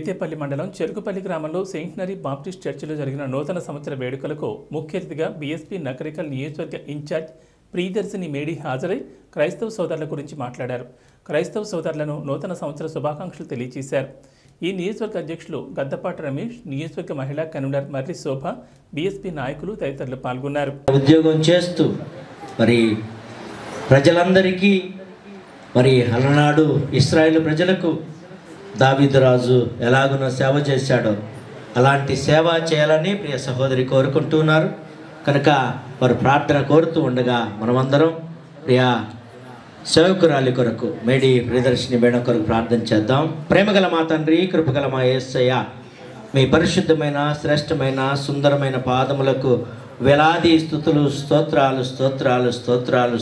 ఇదేపల్లి మండలం చెరుకుపల్లి గ్రామంలో సెయింట్నరీ బాప్టిస్ట్ చర్చిలో జరిగిన నూతన సంవత్సర వేడుకలకు ముఖ్య అతిథిగా బీఎస్పీ నకరికల్ నియోజకవర్గ ఇన్ఛార్జ్ ప్రియదర్శిని మేడి హాజరై క్రైస్తవ సోదరుల గురించి మాట్లాడారు క్రైస్తవ సోదరులను నూతన సంవత్సర శుభాకాంక్షలు తెలియజేశారు ఈ నియోజకవర్గ అధ్యక్షులు గద్దపాటి రమేష్ నియోజకవర్గ మహిళా కన్వీనర్ మర్రి శోభ బీఎస్పీ నాయకులు తదితరులు పాల్గొన్నారు ఉద్యోగం చేస్తూ మరి ప్రజలందరికీ మరి అలనాడు ఇస్రాయేల్ ప్రజలకు దావీదు రాజు ఎలాగున సేవ చేశాడో అలాంటి సేవ చేయాలని ప్రియ సహోదరి కోరుకుంటున్నారు కనుక వారు ప్రార్థన కోరుతూ ఉండగా మనమందరం ప్రియ సేవకురాలి కొరకు మేడి ప్రియదర్శిని మేడం కొరకు ప్రార్థన చేద్దాం ప్రేమగల మా తండ్రి కృపగల మా యేసయ్య మీ పరిశుద్ధమైన శ్రేష్టమైన సుందరమైన పాదములకు వేలాది స్థుతులు స్తోత్రాలు స్తోత్రాలు స్తోత్రాలు